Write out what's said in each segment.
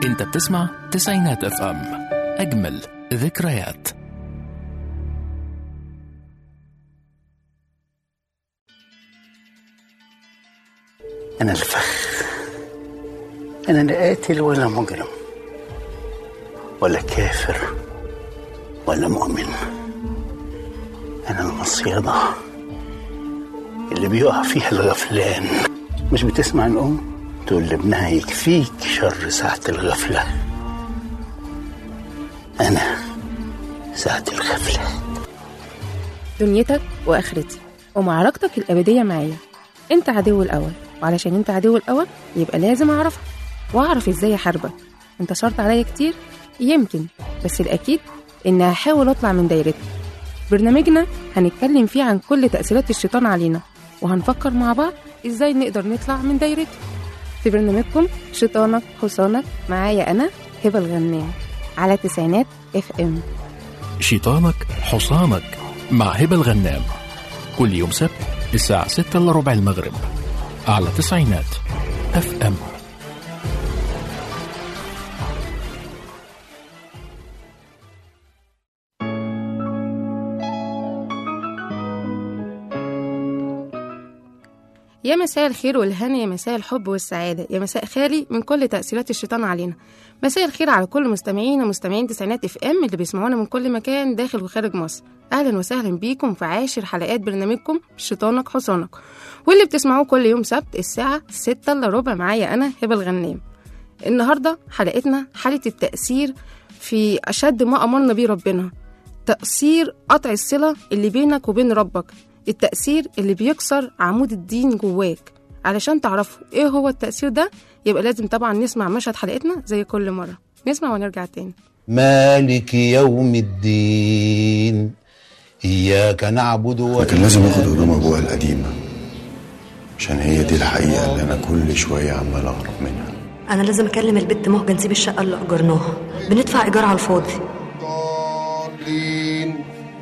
انت بتسمع تسعينات اف ام اجمل ذكريات أنا الفخ أنا لا قاتل ولا مجرم ولا كافر ولا مؤمن أنا المصيدة اللي بيقع فيها الغفلان مش بتسمع الأم تقول لابنها يكفيك شر ساعة الغفلة أنا ساعة الغفلة دنيتك واخرتي ومعركتك الابديه معايا انت عدو الاول وعلشان انت عدو الاول يبقى لازم اعرفك واعرف ازاي احاربك انت شرط عليا كتير يمكن بس الاكيد ان هحاول اطلع من دايرتك برنامجنا هنتكلم فيه عن كل تاثيرات الشيطان علينا وهنفكر مع بعض ازاي نقدر نطلع من دايرته في برنامجكم شيطانك حصانك معايا انا هبه الغنام على تسعينات اف ام شيطانك حصانك مع هبة الغنام كل يوم سبت الساعة 6 إلا ربع المغرب على تسعينات اف ام يا مساء الخير والهنا يا مساء الحب والسعادة يا مساء خالي من كل تأثيرات الشيطان علينا مساء الخير على كل مستمعينا مستمعين تسعينات اف ام اللي بيسمعونا من كل مكان داخل وخارج مصر اهلا وسهلا بيكم في عاشر حلقات برنامجكم شيطانك حصانك واللي بتسمعوه كل يوم سبت الساعة 6 الا ربع معايا انا هبة الغنام النهاردة حلقتنا حالة التأثير في أشد ما أمرنا بيه ربنا تأثير قطع الصلة اللي بينك وبين ربك التأثير اللي بيكسر عمود الدين جواك علشان تعرفوا ايه هو التأثير ده يبقى لازم طبعا نسمع مشهد حلقتنا زي كل مرة نسمع ونرجع تاني مالك يوم الدين إياك نعبد و لكن لازم اخد هدوم ابويا القديمه عشان هي دي الحقيقه اللي انا كل شويه عمال اهرب منها انا لازم اكلم البت مهجة نسيب الشقه اللي اجرناها بندفع ايجار على الفاضي ضالين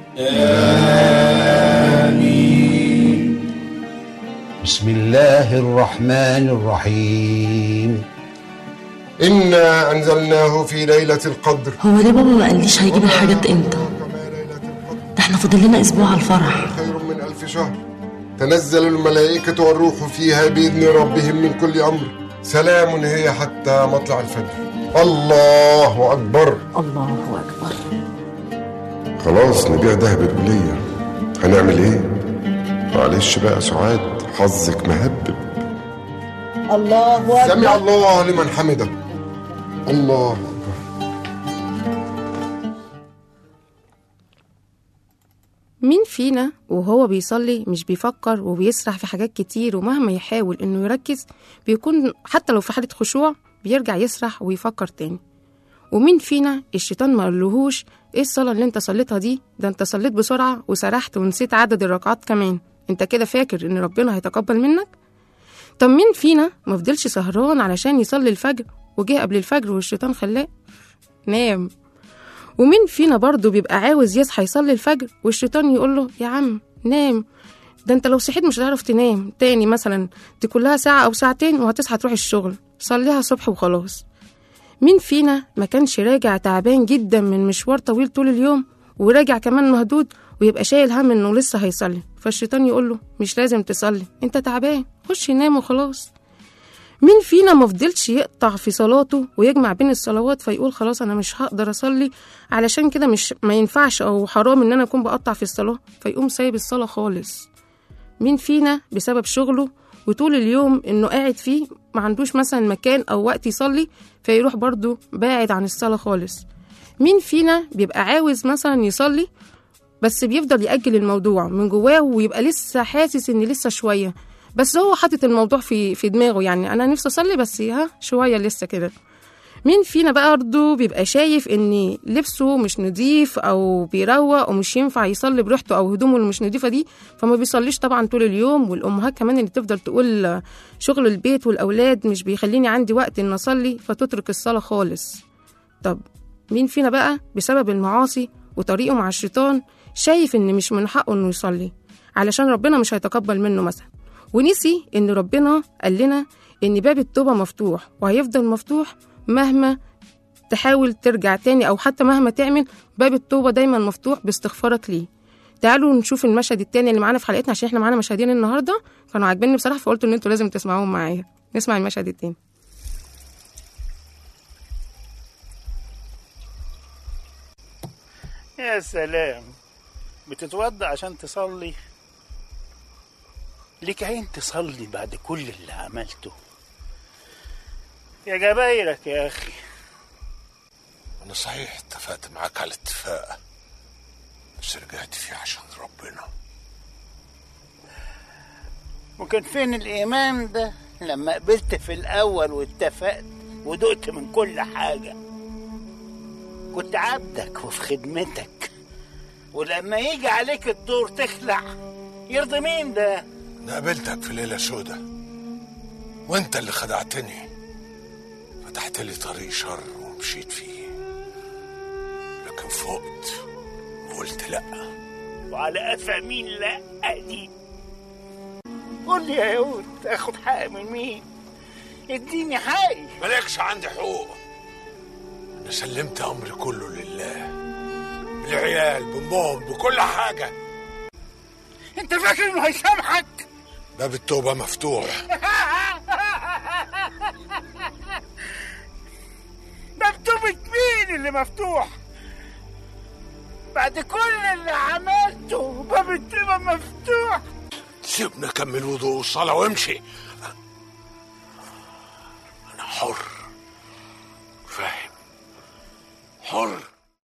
بسم الله الرحمن الرحيم انا انزلناه في ليله القدر هو ليه بابا ما قاليش هيجيب الحاجات امتى ده احنا فاضل لنا اسبوع على الفرح خير من الف شهر تنزل الملائكه والروح فيها باذن ربهم من كل امر سلام هي حتى مطلع الفجر الله اكبر الله اكبر خلاص نبيع دهب الولية هنعمل ايه معلش بقى سعاد حظك مهبب الله سمع الله لمن حمده الله أكبر. مين فينا وهو بيصلي مش بيفكر وبيسرح في حاجات كتير ومهما يحاول انه يركز بيكون حتى لو في حالة خشوع بيرجع يسرح ويفكر تاني ومين فينا الشيطان ما قالهوش ايه الصلاة اللي انت صليتها دي ده انت صليت بسرعة وسرحت ونسيت عدد الركعات كمان انت كده فاكر ان ربنا هيتقبل منك طب مين فينا ما فضلش سهران علشان يصلي الفجر وجه قبل الفجر والشيطان خلاه نام ومين فينا برضه بيبقى عاوز يصحى يصلي الفجر والشيطان يقول له يا عم نام ده انت لو صحيت مش هتعرف تنام تاني مثلا دي كلها ساعة أو ساعتين وهتصحى تروح الشغل صليها الصبح وخلاص مين فينا ما كانش راجع تعبان جدا من مشوار طويل طول اليوم وراجع كمان مهدود ويبقى شايل هم انه لسه هيصلي فالشيطان يقول له مش لازم تصلي انت تعبان خش نام وخلاص مين فينا ما فضلش يقطع في صلاته ويجمع بين الصلوات فيقول خلاص انا مش هقدر اصلي علشان كده مش ما ينفعش او حرام ان انا اكون بقطع في الصلاه فيقوم سايب الصلاه خالص مين فينا بسبب شغله وطول اليوم انه قاعد فيه ما عندوش مثلا مكان او وقت يصلي فيروح برضه باعد عن الصلاه خالص مين فينا بيبقى عاوز مثلا يصلي بس بيفضل يأجل الموضوع من جواه ويبقى لسه حاسس ان لسه شويه بس هو حاطط الموضوع في في دماغه يعني انا نفسي اصلي بس ها شويه لسه كده مين فينا بقى برضه بيبقى شايف ان لبسه مش نضيف او بيروق ومش ينفع يصلي براحته او هدومه اللي مش نضيفه دي فما بيصليش طبعا طول اليوم والامهات كمان اللي تفضل تقول شغل البيت والاولاد مش بيخليني عندي وقت ان اصلي فتترك الصلاه خالص طب مين فينا بقى بسبب المعاصي وطريقه مع الشيطان شايف ان مش من حقه انه يصلي علشان ربنا مش هيتقبل منه مثلا ونسي ان ربنا قال لنا ان باب التوبه مفتوح وهيفضل مفتوح مهما تحاول ترجع تاني او حتى مهما تعمل باب التوبه دايما مفتوح باستغفارك ليه تعالوا نشوف المشهد التاني اللي معانا في حلقتنا عشان احنا معانا مشهدين النهارده كانوا عاجبيني بصراحه فقلت ان انتوا لازم تسمعوهم معايا نسمع المشهد التاني يا سلام بتتوضى عشان تصلي ليك عين تصلي بعد كل اللي عملته يا جبايرك يا اخي أنا صحيح اتفقت معاك على اتفاق بس رجعت فيه عشان ربنا وكان فين الايمان ده لما قبلت في الاول واتفقت ودقت من كل حاجه كنت عبدك وفي خدمتك ولما يجي عليك الدور تخلع يرضي مين ده أنا قابلتك في ليلة سودة وأنت اللي خدعتني فتحت لي طريق شر ومشيت فيه لكن فقت وقلت لأ وعلى قفا مين لا دي قول لي يا يهود اخد حق من مين اديني حقي مالكش عندي حقوق أنا سلمت أمري كله لله بالعيال بأمهم بكل حاجة انت فاكر انه هيسامحك باب التوبة مفتوح مكتوبة مين اللي مفتوح بعد كل اللي عملته باب التوبة مفتوح سيبنا كمل وضوء والصلاة وامشي أنا حر فاهم حر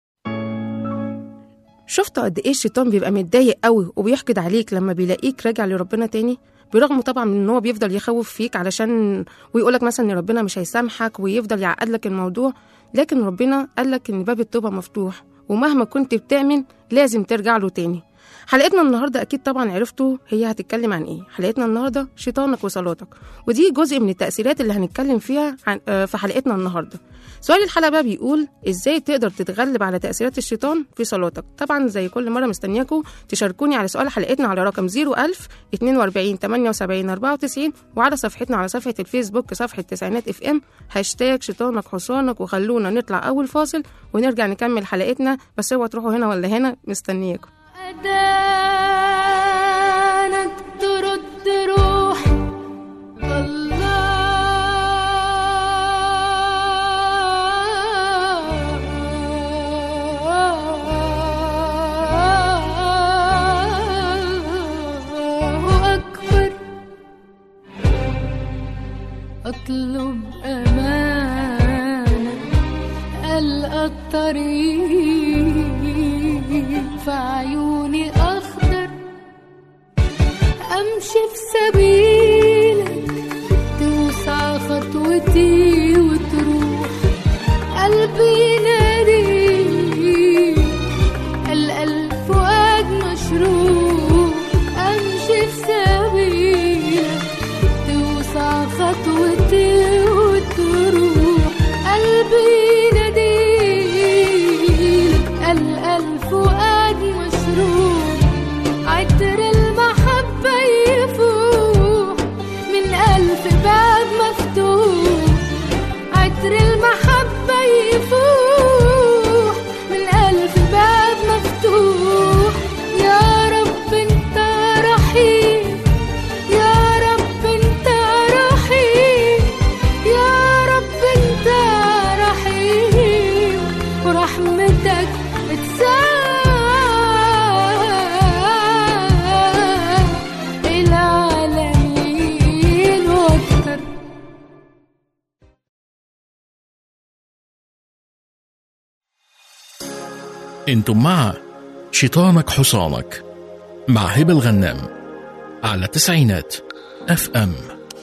شفتوا قد ايه الشيطان بيبقى متضايق قوي وبيحقد عليك لما بيلاقيك راجع لربنا تاني برغم طبعا من ان هو بيفضل يخوف فيك علشان ويقولك مثلا ان ربنا مش هيسامحك ويفضل يعقد لك الموضوع لكن ربنا قالك ان باب التوبه مفتوح ومهما كنت بتعمل لازم ترجع له تاني حلقتنا النهارده اكيد طبعا عرفتوا هي هتتكلم عن ايه حلقتنا النهارده شيطانك وصلاتك ودي جزء من التاثيرات اللي هنتكلم فيها عن آه، في حلقتنا النهارده سؤال الحلقه بقى بيقول ازاي تقدر تتغلب على تاثيرات الشيطان في صلاتك طبعا زي كل مره مستنياكم تشاركوني على سؤال حلقتنا على رقم 01000 42 78 94 وعلى صفحتنا على صفحه الفيسبوك صفحه تسعينات اف ام هاشتاج شيطانك حصانك وخلونا نطلع اول فاصل ونرجع نكمل حلقتنا بس اوعوا تروحوا هنا ولا هنا مستنياكم أدانك ترد روح الله أكبر أطلب أمانة ألقى الطريق في عيوني أخضر أمشي في سبيلك توسع خطوتي وتروح قلبي يناديك القلب فؤاد مشروق أمشي في سبيلك توسع خطوتي وتروح قلبي يناديلك القلب فؤاد مشروق عطر المحبة يفوح من ألف باب مفتوح عطر المحبة يفوح من ألف باب مفتوح يا رب انت رحيم يا رب انت رحيم يا رب انت رحيم ورحمتك تساع العالمين واكتر انتم مع شيطانك حصانك مع هبة الغنام على تسعينات اف ام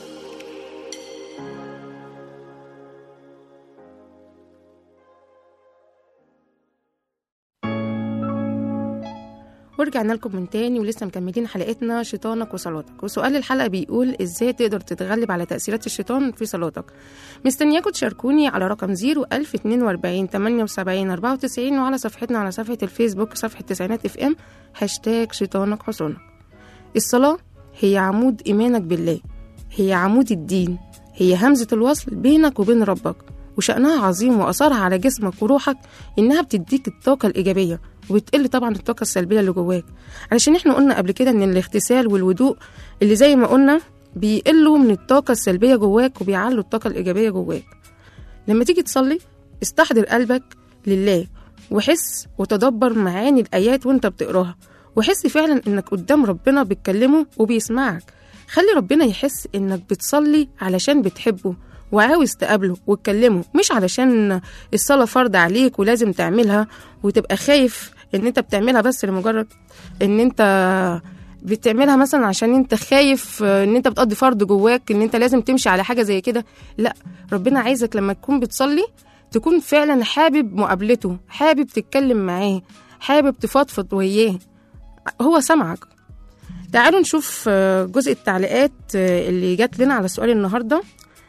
ورجعنا لكم من تاني ولسه مكملين حلقتنا شيطانك وصلاتك وسؤال الحلقة بيقول ازاي تقدر تتغلب على تأثيرات الشيطان في صلاتك مستنياكم تشاركوني على رقم 01042 78 94 وعلى صفحتنا على صفحة الفيسبوك صفحة تسعينات اف ام هاشتاج شيطانك حصانك الصلاة هي عمود إيمانك بالله هي عمود الدين هي همزة الوصل بينك وبين ربك وشأنها عظيم وأثرها على جسمك وروحك إنها بتديك الطاقة الإيجابية وبتقل طبعا الطاقة السلبية اللي جواك علشان احنا قلنا قبل كده إن الاغتسال والوضوء اللي زي ما قلنا بيقلوا من الطاقة السلبية جواك وبيعلوا الطاقة الإيجابية جواك لما تيجي تصلي استحضر قلبك لله وحس وتدبر معاني الآيات وانت بتقراها وحس فعلا انك قدام ربنا بتكلمه وبيسمعك خلي ربنا يحس انك بتصلي علشان بتحبه وعاوز تقابله وتكلمه مش علشان الصلاة فرض عليك ولازم تعملها وتبقى خايف ان انت بتعملها بس لمجرد ان انت بتعملها مثلا عشان انت خايف آه، ان انت بتقضي فرض جواك ان انت لازم تمشي على حاجة زي كده لا ربنا عايزك لما تكون بتصلي تكون فعلا حابب مقابلته حابب تتكلم معاه حابب تفضفض وياه هو سمعك تعالوا نشوف آه، جزء التعليقات آه، اللي جات لنا على سؤال النهارده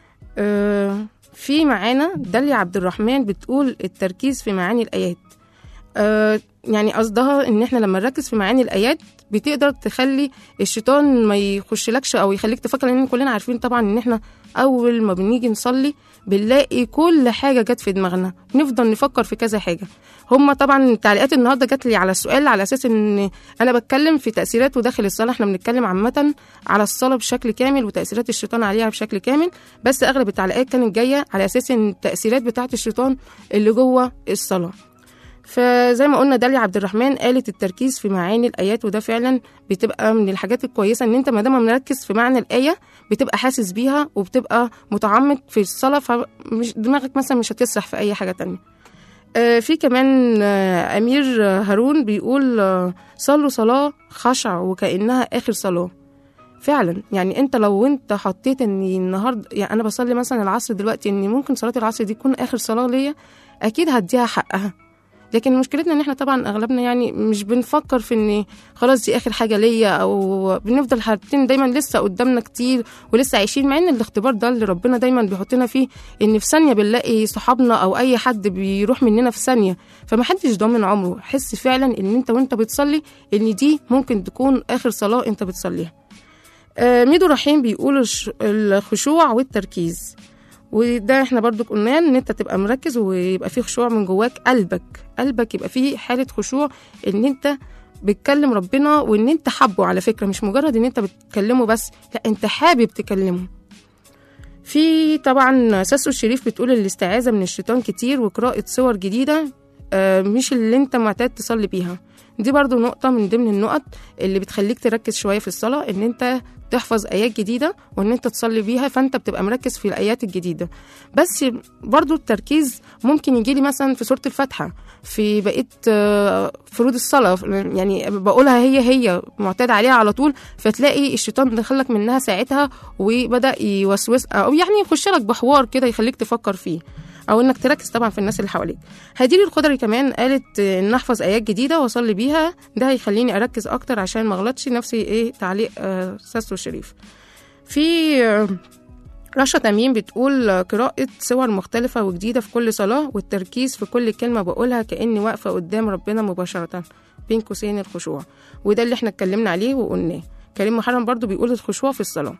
آه، في معانا داليا عبد الرحمن بتقول التركيز في معاني الآيات آه، يعني قصدها ان احنا لما نركز في معاني الايات بتقدر تخلي الشيطان ما يخشلكش او يخليك تفكر لان كلنا عارفين طبعا ان احنا اول ما بنيجي نصلي بنلاقي كل حاجه جت في دماغنا نفضل نفكر في كذا حاجه هما طبعا تعليقات النهارده جات لي على السؤال على اساس ان انا بتكلم في تاثيراته داخل الصلاه احنا بنتكلم عامه على الصلاه بشكل كامل وتاثيرات الشيطان عليها بشكل كامل بس اغلب التعليقات كانت جايه على اساس ان التاثيرات بتاعه الشيطان اللي جوه الصلاه فزي ما قلنا داليا عبد الرحمن قالت التركيز في معاني الايات وده فعلا بتبقى من الحاجات الكويسه ان انت ما دام مركز في معنى الايه بتبقى حاسس بيها وبتبقى متعمق في الصلاه فمش دماغك مثلا مش هتسرح في اي حاجه تانية آه، في كمان آه، امير آه، هارون بيقول آه، صلوا صلاه خشع وكانها اخر صلاه فعلا يعني انت لو انت حطيت ان النهارده يعني انا بصلي مثلا العصر دلوقتي ان ممكن صلاه العصر دي تكون اخر صلاه ليا اكيد هديها حقها لكن مشكلتنا ان احنا طبعا اغلبنا يعني مش بنفكر في ان خلاص دي اخر حاجه ليا او بنفضل حاطين دايما لسه قدامنا كتير ولسه عايشين مع ان الاختبار ده اللي ربنا دايما بيحطنا فيه ان في ثانيه بنلاقي صحابنا او اي حد بيروح مننا في ثانيه فمحدش ضامن عمره حس فعلا ان انت وانت بتصلي ان دي ممكن تكون اخر صلاه انت بتصليها آه، ميدو رحيم بيقول الش- الخشوع والتركيز وده احنا برضو قلنا ان انت تبقى مركز ويبقى فيه خشوع من جواك قلبك قلبك يبقى فيه حالة خشوع ان انت بتكلم ربنا وان انت حبه على فكرة مش مجرد ان انت بتكلمه بس لا انت حابب تكلمه في طبعا ساسو الشريف بتقول الاستعاذة من الشيطان كتير وقراءة صور جديدة آه، مش اللي انت معتاد تصلي بيها دي برضو نقطة من ضمن النقط اللي بتخليك تركز شوية في الصلاة ان انت تحفظ آيات جديدة وان انت تصلي بيها فانت بتبقى مركز في الآيات الجديدة بس برضو التركيز ممكن يجيلي مثلا في سورة الفاتحة في بقية آه، فروض الصلاة يعني بقولها هي هي معتاد عليها على طول فتلاقي الشيطان دخلك منها ساعتها وبدأ يوسوس أو يعني يخش لك بحوار كده يخليك تفكر فيه او انك تركز طبعا في الناس اللي حواليك هدير الخضري كمان قالت آه، ان احفظ ايات جديده واصلي بيها ده هيخليني اركز اكتر عشان ما اغلطش نفسي ايه تعليق آه، ساسو الشريف في آه، رشا تميم بتقول آه، قراءة صور مختلفة وجديدة في كل صلاة والتركيز في كل كلمة بقولها كأني واقفة قدام ربنا مباشرة بين قوسين الخشوع وده اللي احنا اتكلمنا عليه وقلناه كريم محرم برضو بيقول الخشوع في الصلاة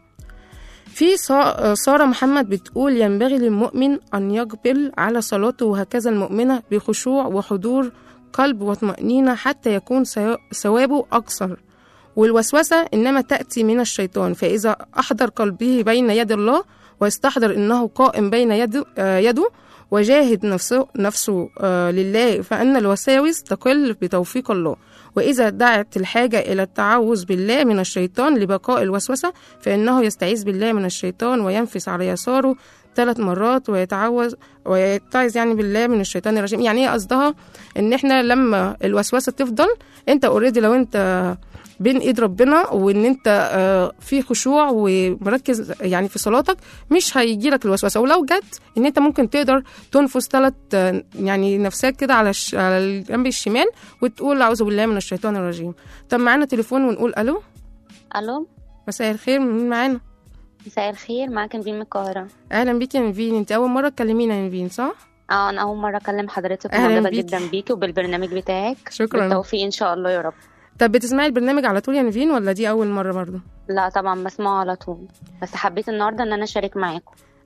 في صا- سارة محمد بتقول ينبغي للمؤمن أن يقبل على صلاته وهكذا المؤمنة بخشوع وحضور قلب وطمأنينة حتى يكون سوا- ثوابه أكثر والوسوسة إنما تأتي من الشيطان فإذا أحضر قلبه بين يد الله ويستحضر إنه قائم بين يده, آه، يده وجاهد نفسه, نفسه آه، لله فأن الوساوس تقل بتوفيق الله وإذا دعت الحاجة إلى التعوذ بالله من الشيطان لبقاء الوسوسة فإنه يستعيذ بالله من الشيطان وينفس على يساره ثلاث مرات ويتعوذ ويتعظ يعني بالله من الشيطان الرجيم يعني ايه قصدها ان احنا لما الوسوسه تفضل انت اوريدي لو انت بين ايد ربنا وان انت آه، في خشوع ومركز يعني في صلاتك مش هيجي لك الوسوسه ولو جت ان انت ممكن تقدر تنفس ثلاث يعني نفسك كده على الش... على الجنب الشمال وتقول اعوذ بالله من الشيطان الرجيم طب معانا تليفون ونقول الو الو مساء الخير مين معانا مساء الخير معاك نبيل من القاهرة اهلا بيكي يا نيفين انت اول مره تكلمينا يا نيفين صح اه انا اول مرة اكلم حضرتك أهلاً معجبة بيكي. جدا بيكي وبالبرنامج بتاعك شكراً. بالتوفيق ان شاء الله يا رب طب بتسمعي البرنامج على طول يا نيفين ولا دي اول مره برضه لا طبعا بسمعه على طول بس حبيت النهارده ان انا اشارك معاكم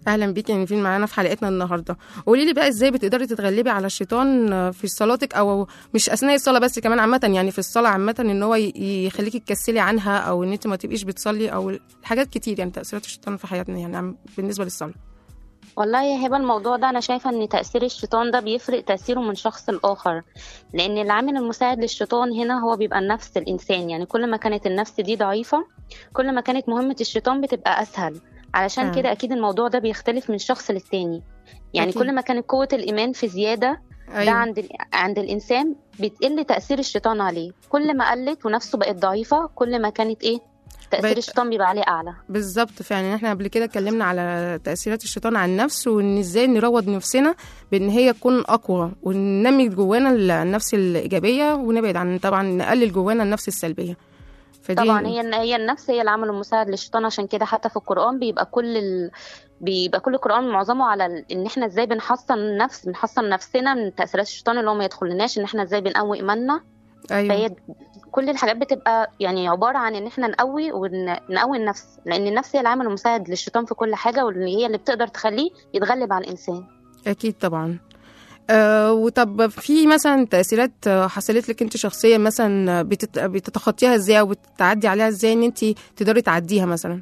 اهلا بيك يا نيفين معانا في حلقتنا النهارده قولي لي بقى ازاي بتقدري تتغلبي على الشيطان في صلاتك او مش اثناء الصلاه بس كمان عامه يعني في الصلاه عامه ان هو ي- يخليكي تكسلي عنها او ان انت ما تبقيش بتصلي او حاجات كتير يعني تاثيرات الشيطان في حياتنا يعني عم- بالنسبه للصلاه والله يا هبه الموضوع ده انا شايفه ان تاثير الشيطان ده بيفرق تاثيره من شخص لاخر لان العامل المساعد للشيطان هنا هو بيبقى النفس الانسان يعني كل ما كانت النفس دي ضعيفه كل ما كانت مهمه الشيطان بتبقى اسهل علشان فعلا. كده اكيد الموضوع ده بيختلف من شخص للتاني يعني أكيد. كل ما كانت قوه الايمان في زياده ده أيوة. عند ال- عند الانسان بتقل تاثير الشيطان عليه كل ما قلت ونفسه بقت ضعيفه كل ما كانت ايه تاثير بقت- الشيطان بيبقى عليه اعلى بالظبط فعلا احنا قبل كده اتكلمنا على تاثيرات الشيطان على النفس وان ازاي نروض نفسنا بان هي تكون اقوى وننمي جوانا النفس الايجابيه ونبعد عن طبعا نقلل جوانا النفس السلبيه فدي طبعا هي هي النفس هي العامل المساعد للشيطان عشان كده حتى في القرآن بيبقى كل ال... بيبقى كل القرآن معظمه على ال... ان احنا ازاي بنحصن النفس بنحصن نفسنا من تأثيرات الشيطان اللي هو ما يدخلناش ان احنا ازاي بنقوي ايماننا ايوه فهي كل الحاجات بتبقى يعني عبارة عن ان احنا نقوي ونقوي النفس لان النفس هي العامل المساعد للشيطان في كل حاجة واللي هي اللي بتقدر تخليه يتغلب على الانسان اكيد طبعا آه وطب في مثلا تاثيرات آه، حصلت لك انت شخصيا مثلا بتت... بتتخطيها ازاي او بتعدي عليها ازاي ان انت تقدري تعديها مثلا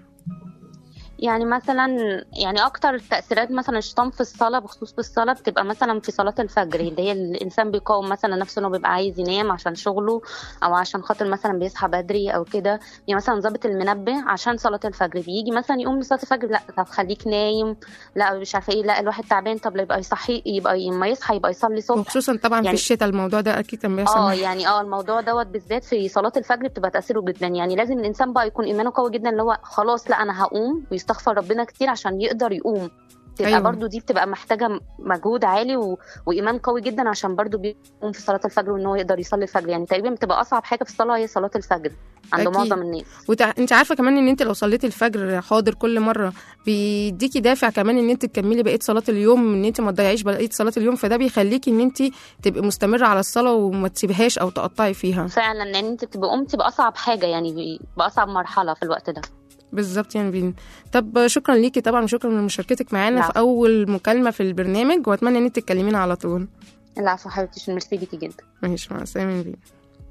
يعني مثلا يعني اكتر التاثيرات مثلا الشيطان في الصلاه بخصوص في الصلاه بتبقى مثلا في صلاه الفجر اللي هي الانسان بيقاوم مثلا نفسه انه بيبقى عايز ينام عشان شغله او عشان خاطر مثلا بيصحى بدري او كده يعني مثلا ظابط المنبه عشان صلاه الفجر بيجي مثلا يقوم لصلاه الفجر لا طب خليك نايم لا مش عارفه ايه لا الواحد تعبان طب لا يبقى يصحي يبقى لما يصحى يبقى يصلي صبح وخصوصا طبعا في يعني- الشتاء الموضوع ده اكيد كان بيحصل اه معايا. يعني اه الموضوع دوت بالذات في صلاه الفجر بتبقى تاثيره جدا يعني لازم الانسان بقى يكون ايمانه قوي جدا اللي هو خلاص لا انا هقوم ويستغفر ربنا كتير عشان يقدر يقوم تبقى أيوة. أيوة. برضو دي بتبقى محتاجه مجهود عالي و... وايمان قوي جدا عشان برضو بيقوم في صلاه الفجر وان هو يقدر يصلي الفجر يعني تقريبا بتبقى اصعب حاجه في الصلاه هي صلاه الفجر عند أكيد. معظم الناس وتع... انت عارفه كمان ان انت لو صليتي الفجر حاضر كل مره بيديكي دافع كمان ان انت تكملي بقيه صلاه اليوم ان انت ما تضيعيش بقيه صلاه اليوم فده بيخليكي ان انت تبقي مستمره على الصلاه وما تسيبهاش او تقطعي فيها فعلا لان انت بتبقى قمتي باصعب حاجه يعني باصعب مرحله في الوقت ده بالظبط يعني بين طب شكرا ليكي طبعا شكرا لمشاركتك معانا العفو. في اول مكالمه في البرنامج واتمنى ان انت تكلمينا على طول العفو حبيبتي ميرسي ليكي جدا ماشي مع السلامه بيه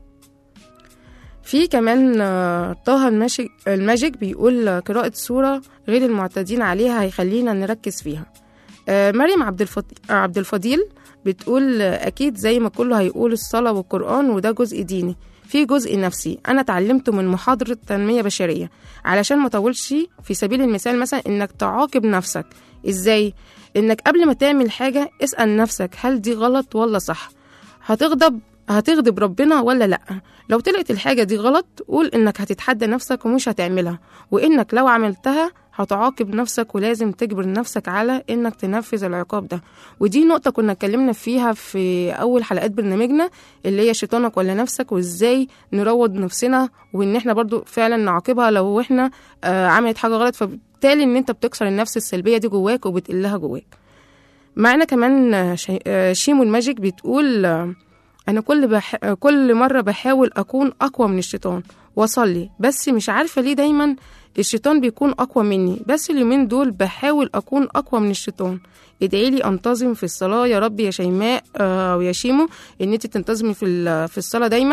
في كمان آه، طه الماجيك, الماجيك بيقول آه، قراءة سورة غير المعتادين عليها هيخلينا نركز فيها آه، مريم عبد الفضيل, عبد الفضيل بتقول آه، أكيد زي ما كله هيقول الصلاة والقرآن وده جزء ديني في جزء نفسي أنا اتعلمته من محاضرة تنمية بشرية علشان ما طولش في سبيل المثال مثلا إنك تعاقب نفسك إزاي؟ إنك قبل ما تعمل حاجة اسأل نفسك هل دي غلط ولا صح هتغضب هتغضب ربنا ولا لأ لو طلعت الحاجة دي غلط قول إنك هتتحدى نفسك ومش هتعملها وإنك لو عملتها هتعاقب نفسك ولازم تجبر نفسك على إنك تنفذ العقاب ده ودي نقطة كنا اتكلمنا فيها في أول حلقات برنامجنا اللي هي شيطانك ولا نفسك وإزاي نروض نفسنا وإن إحنا برضو فعلا نعاقبها لو إحنا آه عملت حاجة غلط فبالتالي إن أنت بتكسر النفس السلبية دي جواك وبتقلها جواك معنا كمان آه، شي- آه، شيمو الماجيك بتقول آه، أنا كل بح... كل مرة بحاول أكون أقوى من الشيطان وأصلي بس مش عارفة ليه دايما الشيطان بيكون أقوى مني بس اليومين دول بحاول أكون أقوى من الشيطان ادعي لي أنتظم في الصلاة يا رب يا شيماء آه، ويا شيمو إن أنت تنتظمي في ال- في الصلاة دايما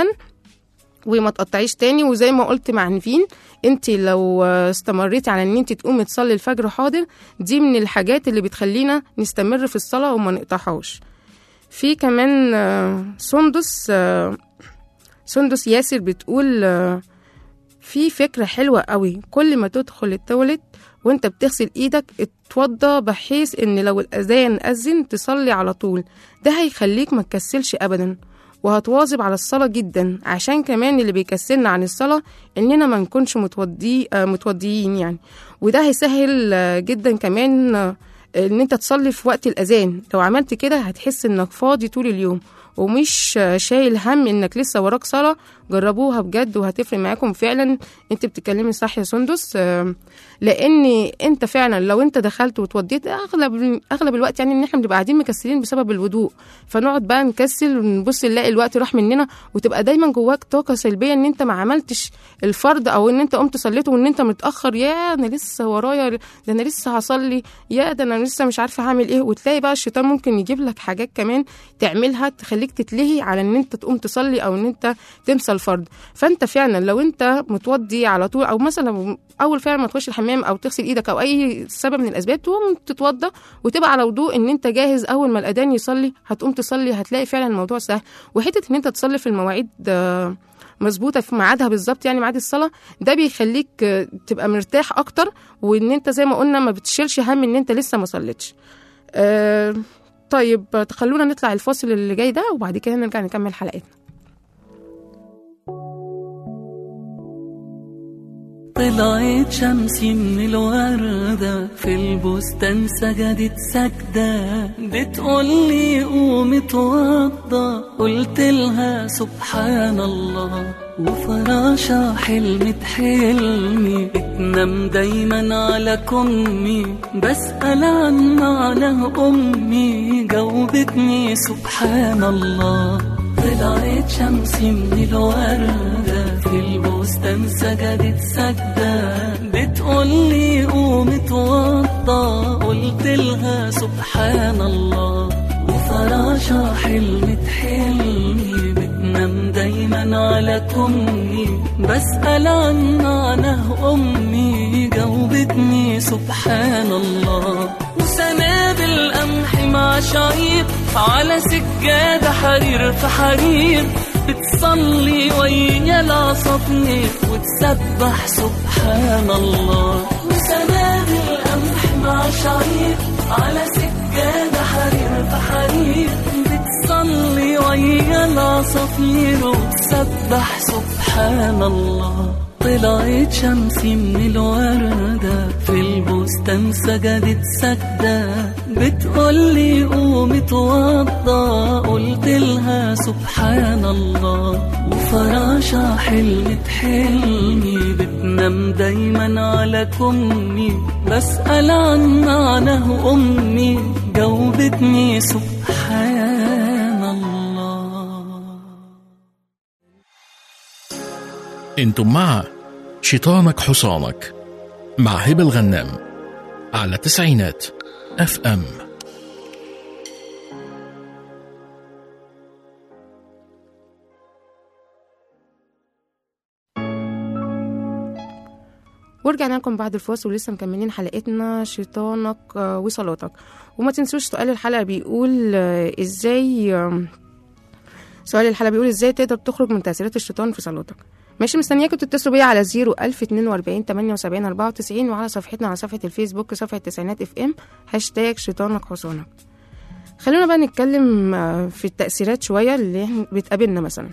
وما تقطعيش تاني وزي ما قلت مع نيفين انت لو آه، استمريتي على ان انت تقومي تصلي الفجر حاضر دي من الحاجات اللي بتخلينا نستمر في الصلاة وما نقطعهاش في كمان آه، سندس آه، سندس ياسر بتقول آه، في فكرة حلوة قوي كل ما تدخل التواليت وانت بتغسل ايدك اتوضى بحيث ان لو الاذان اذن تصلي على طول ده هيخليك ما تكسلش ابدا وهتواظب على الصلاة جدا عشان كمان اللي بيكسلنا عن الصلاة اننا ما نكونش متودي آه، متوديين يعني وده هيسهل آه، جدا كمان آه، ان انت تصلي في وقت الاذان لو عملت كده هتحس انك فاضي طول اليوم ومش آه، شايل هم انك لسه وراك صلاة جربوها بجد وهتفرق معاكم فعلا انت بتتكلمي صح يا سندس آه، لان انت فعلا لو انت دخلت وتوديت اغلب اغلب الوقت يعني ان احنا بنبقى قاعدين مكسلين بسبب الوضوء فنقعد بقى نكسل ونبص نلاقي الوقت راح مننا وتبقى دايما جواك طاقه سلبيه ان انت ما عملتش الفرض او ان انت قمت صليته وان انت متاخر يا انا لسه ورايا ده انا لسه هصلي يا ده انا لسه مش عارفه هعمل ايه وتلاقي بقى الشيطان ممكن يجيب لك حاجات كمان تعملها تخليك تتلهي على ان انت تقوم تصلي او ان انت تنسى الفرض فانت فعلا لو انت متوضي على طول او مثلا اول فعلا ما تخش الحمام او تغسل ايدك او اي سبب من الاسباب تقوم تتوضى وتبقى على وضوء ان انت جاهز اول ما الاذان يصلي هتقوم تصلي هتلاقي فعلا الموضوع سهل وحته ان انت تصلي في المواعيد آه، مظبوطه في ميعادها بالظبط يعني ميعاد الصلاه ده بيخليك آه، تبقى مرتاح اكتر وان انت زي ما قلنا ما بتشيلش هم ان انت لسه ما صليتش آه، طيب آه، خلونا نطلع الفاصل اللي جاي ده وبعد كده نرجع نكمل حلقتنا طلعت شمسي من الوردة في البستان سجدت سجدة بتقولي قوم اتوضى قلت لها سبحان الله وفراشة حلمت حلمي بتنام دايما على كمي بسأل عن معنى أمي جاوبتني سبحان الله طلعت شمسي من الوردة في البستان سجدت سجدة بتقولي قوم اتوضى قلت لها سبحان الله وفراشة حلمت حلمي بتنام دايما على كمي بسأل عن معناه أمي جاوبتني سبحان الله وسنابل قمح مع شعير على سجادة حرير في حرير بتصلي ويا العصافير وتسبح سبحان الله وسنابل قمح مع شعير على سجادة حرير في حرير بتصلي ويا العصافير وتسبح سبحان الله طلعت شمسي من الوردة في البستان سجدت سجدة بتقولي قوم اتوضى قلت لها سبحان الله وفراشة حلمت حلمي بتنام دايما على كمي بسأل عن معناه أمي جاوبتني سبحان الله انتم مع شيطانك حصانك مع هبة الغنام على تسعينات اف ام ورجعنا لكم بعد الفاصل ولسه مكملين حلقتنا شيطانك آه، وصلاتك وما تنسوش سؤال الحلقة بيقول آه، ازاي آم، سؤال الحلقة بيقول ازاي تقدر تخرج من تأثيرات الشيطان في صلاتك ماشي مستنياكم تتصلوا بيا على 0 1042 78 94 وعلى صفحتنا على صفحة الفيسبوك صفحة تسعينات اف ام هاشتاج شيطانك حصانك خلونا بقى نتكلم آه، في التأثيرات شوية اللي احنا بتقابلنا مثلا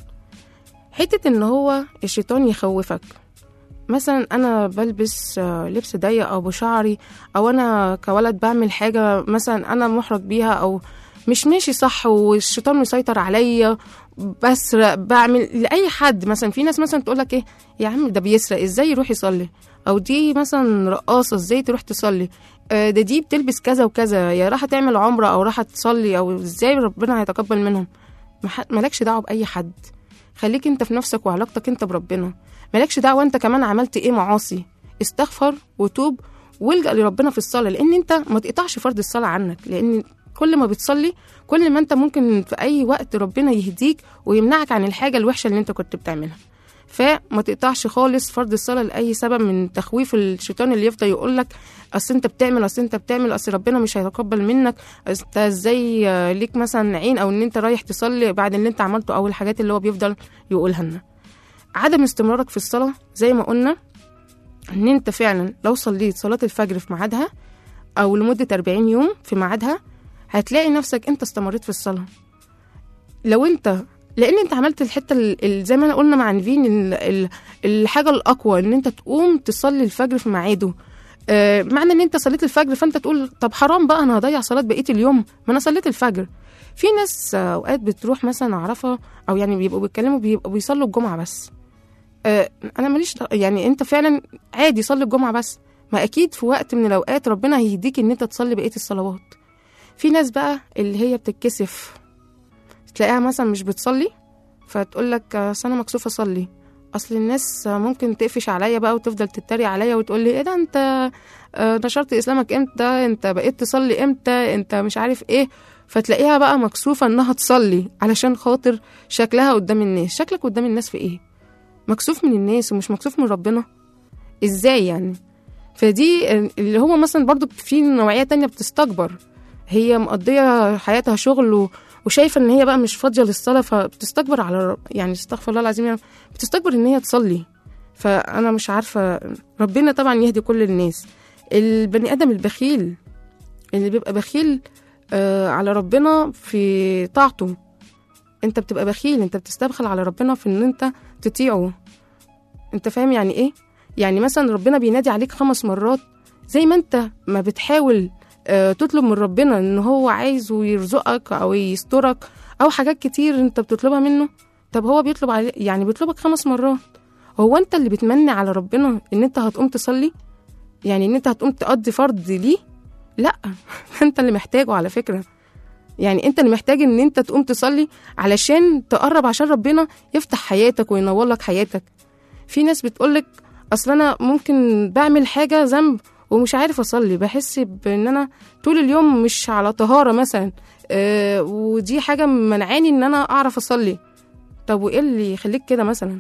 حتة ان هو الشيطان يخوفك مثلا انا بلبس آه، لبس ضيق او بشعري او انا كولد بعمل حاجه مثلا انا محرج بيها او مش ماشي صح والشيطان مسيطر عليا بسرق بعمل لاي حد مثلا في ناس مثلا تقول لك ايه يا عم ده بيسرق ازاي يروح يصلي او دي مثلا رقاصه ازاي تروح تصلي آه، ده دي بتلبس كذا وكذا يا راح تعمل عمره او راح تصلي او ازاي ربنا هيتقبل منهم مح- مالكش دعوه باي حد خليك انت في نفسك وعلاقتك انت بربنا مالكش دعوه انت كمان عملت ايه معاصي استغفر وتوب والجا لربنا في الصلاه لان انت ما تقطعش فرض الصلاه عنك لان كل ما بتصلي كل ما انت ممكن في اي وقت ربنا يهديك ويمنعك عن الحاجه الوحشه اللي انت كنت بتعملها فما تقطعش خالص فرض الصلاه لاي سبب من تخويف الشيطان اللي يفضل يقول لك اصل انت بتعمل اصل انت بتعمل اصل ربنا مش هيتقبل منك أصل انت ازاي آه، ليك مثلا عين او ان انت رايح تصلي بعد اللي انت عملته او الحاجات اللي هو بيفضل يقولها لنا عدم استمرارك في الصلاه زي ما قلنا ان انت فعلا لو صليت صلاه الفجر في ميعادها او لمده 40 يوم في ميعادها هتلاقي نفسك انت استمريت في الصلاه لو انت لان انت عملت الحته ال- ال- زي ما انا قلنا مع نيفين ال- ال- الحاجه الاقوى ان انت تقوم تصلي الفجر في ميعاده آه، معنى ان انت صليت الفجر فانت تقول طب حرام بقى انا هضيع صلاه بقيه اليوم ما انا صليت الفجر في ناس آه، اوقات بتروح مثلا اعرفها او يعني بيبقوا بيتكلموا بيبقوا بيصلوا الجمعه بس آه، انا ماليش دعوة- يعني انت فعلا عادي صلي الجمعه بس ما اكيد في وقت من الاوقات ربنا هيهديك ان انت تصلي بقيه الصلوات في ناس بقى اللي هي بتتكسف تلاقيها مثلا مش بتصلي فتقول لك اصل انا مكسوفه اصلي اصل الناس ممكن تقفش عليا بقى وتفضل تتريق عليا وتقول لي ايه ده انت آه، نشرت اسلامك امتى انت بقيت تصلي امتى انت مش عارف ايه فتلاقيها بقى مكسوفه انها تصلي علشان خاطر شكلها قدام الناس شكلك قدام الناس في ايه مكسوف من الناس ومش مكسوف من ربنا ازاي يعني فدي اللي هو مثلا برضو في نوعية تانية بتستكبر هي مقضية حياتها شغل و... وشايفة ان هي بقى مش فاضية للصلاة فبتستكبر على ر- يعني استغفر الله العظيم يعني بتستكبر ان هي تصلي فانا مش عارفة ربنا طبعا يهدي كل الناس البني ادم البخيل اللي بيبقى بخيل آه على ربنا في طاعته انت بتبقى بخيل انت بتستبخل على ربنا في ان انت تطيعه انت فاهم يعني ايه يعني مثلا ربنا بينادي عليك خمس مرات زي ما انت ما بتحاول آه، تطلب من ربنا ان هو عايزه يرزقك او يسترك او حاجات كتير انت بتطلبها منه طب هو بيطلب علي يعني بيطلبك خمس مرات هو انت اللي بتمني على ربنا ان انت هتقوم تصلي يعني ان انت هتقوم تقضي فرض ليه لا انت اللي محتاجه على فكره يعني انت اللي محتاج ان انت تقوم تصلي علشان تقرب عشان ربنا يفتح حياتك وينور لك حياتك في ناس بتقولك اصل انا ممكن بعمل حاجه ذنب ومش عارف اصلي بحس بان انا طول اليوم مش على طهاره مثلا أه ودي حاجه منعاني ان انا اعرف اصلي طب وايه اللي يخليك كده مثلا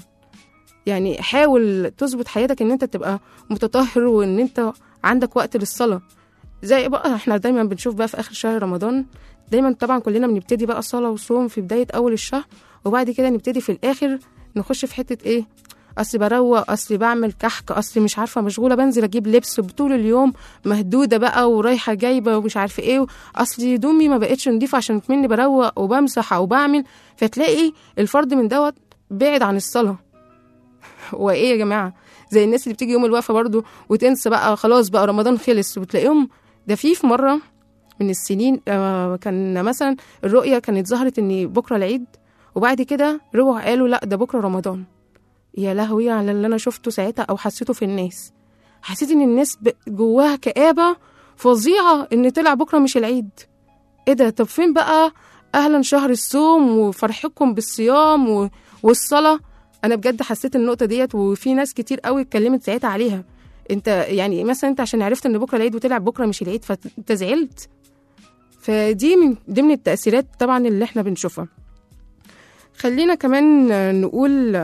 يعني حاول تظبط حياتك ان انت تبقى متطهر وان انت عندك وقت للصلاه زي بقى احنا دايما بنشوف بقى في اخر شهر رمضان دايما طبعا كلنا بنبتدي بقى صلاه وصوم في بدايه اول الشهر وبعد كده نبتدي في الاخر نخش في حته ايه اصل بروق اصل بعمل كحك اصل مش عارفه مشغوله بنزل اجيب لبس طول اليوم مهدوده بقى ورايحه جايبه ومش عارفه ايه اصل هدومي ما بقتش نضيفه عشان مني بروق وبمسح او بعمل فتلاقي الفرد من دوت بعد عن الصلاه وايه يا جماعه زي الناس اللي بتيجي يوم الوقفه برضو وتنسى بقى خلاص بقى رمضان خلص وتلاقيهم ده في في مره من السنين آه كان مثلا الرؤيه كانت ظهرت ان بكره العيد وبعد كده رجعوا قالوا لا ده بكره رمضان يا لهوي على اللي انا شفته ساعتها او حسيته في الناس حسيت ان الناس ب- جواها كآبة فظيعة ان طلع بكرة مش العيد ايه ده طب فين بقى اهلا شهر الصوم وفرحكم بالصيام و... والصلاة انا بجد حسيت النقطة ديت وفي ناس كتير قوي اتكلمت ساعتها عليها انت يعني مثلا انت عشان عرفت ان بكرة العيد وطلع بكرة مش العيد فانت زعلت فدي من ضمن التأثيرات طبعا اللي احنا بنشوفها خلينا كمان نقول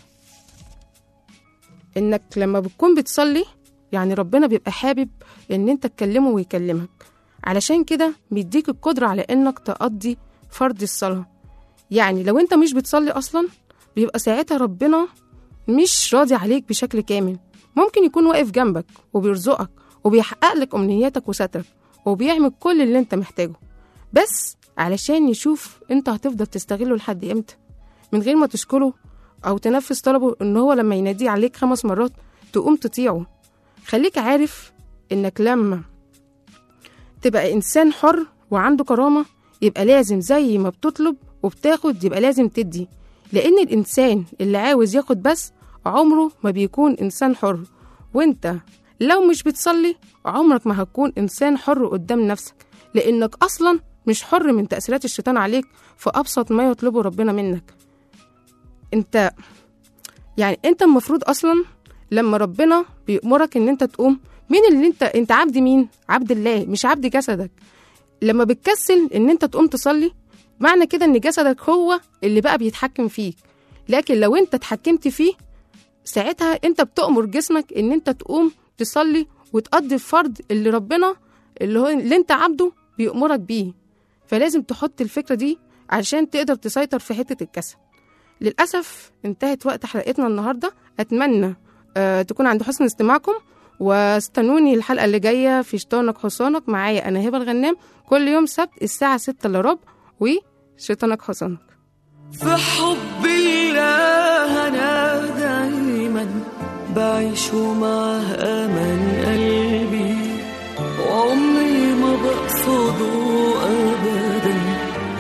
انك لما بتكون بتصلي يعني ربنا بيبقى حابب ان انت تكلمه ويكلمك علشان كده بيديك القدرة على انك تقضي فرض الصلاة يعني لو انت مش بتصلي اصلا بيبقى ساعتها ربنا مش راضي عليك بشكل كامل ممكن يكون واقف جنبك وبيرزقك وبيحقق لك امنياتك وسترك وبيعمل كل اللي انت محتاجه بس علشان يشوف انت هتفضل تستغله لحد امتى من غير ما تشكره او تنفذ طلبه ان هو لما يناديه عليك خمس مرات تقوم تطيعه خليك عارف انك لما تبقى انسان حر وعنده كرامه يبقى لازم زي ما بتطلب وبتاخد يبقى لازم تدي لان الانسان اللي عاوز ياخد بس عمره ما بيكون انسان حر وانت لو مش بتصلي عمرك ما هتكون انسان حر قدام نفسك لانك اصلا مش حر من تاثيرات الشيطان عليك في ابسط ما يطلبه ربنا منك انت يعني انت المفروض اصلا لما ربنا بيأمرك ان انت تقوم مين اللي انت انت عبد مين عبد الله مش عبد جسدك لما بتكسل ان انت تقوم تصلي معنى كده ان جسدك هو اللي بقى بيتحكم فيك لكن لو انت اتحكمت فيه ساعتها انت بتأمر جسمك ان انت تقوم تصلي وتقضي الفرض اللي ربنا اللي هو اللي انت عبده بيأمرك بيه فلازم تحط الفكرة دي عشان تقدر تسيطر في حتة الكسل للأسف انتهت وقت حلقتنا النهاردة أتمنى آه تكون عند حسن استماعكم واستنوني الحلقة اللي جاية في شيطانك حصانك معايا أنا هبة الغنام كل يوم سبت الساعة ستة إلا ربع وشيطانك حصانك في حب الله أنا دايما بعيش ومعه أمان قلبي وعمري ما بقصده أبدا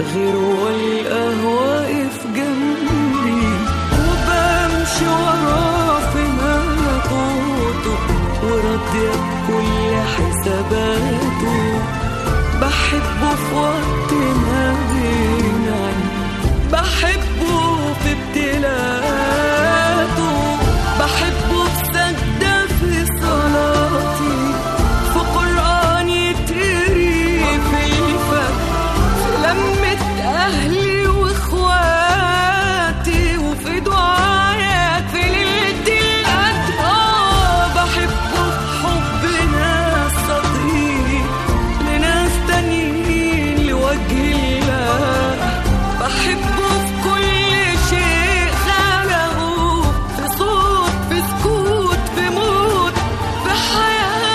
غير والقهوة واقف جنبي وبمشي وراه في ملكوته وراضية بكل حساباته بحبه في وقت ما بينعم بحبه في ابتلاءاته بحبه في سجدة في صلاتي في قرآن يتقري في الفجر في لمة أهلي وإخواتي وفي دعايات في ليلة القدر آه بحبه في حب ناس صديق لناس تانيين لوجه الله بحبه في كل شيء خلقه في صوت في سكوت في موت في حياة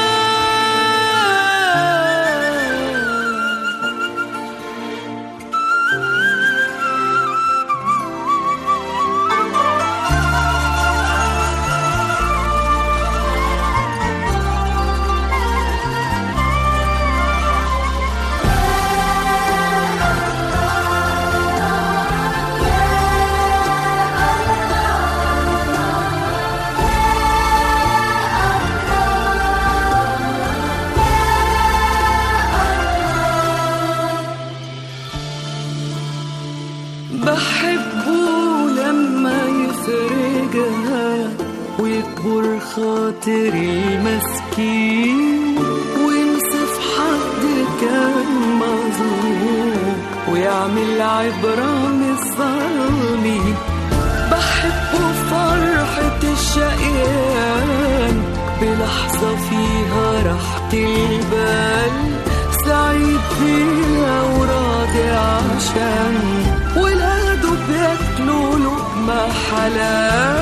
بحبه لما يفرجها ويكبر خاطري المسكين وينصف حد كان مظلوم ويعمل عبرة من الظالمين بحبه فرحة الشقيان بلحظة فيها راحة البال سعيد فيها وراضي عشان ولاده بياكلوا لقمة حلال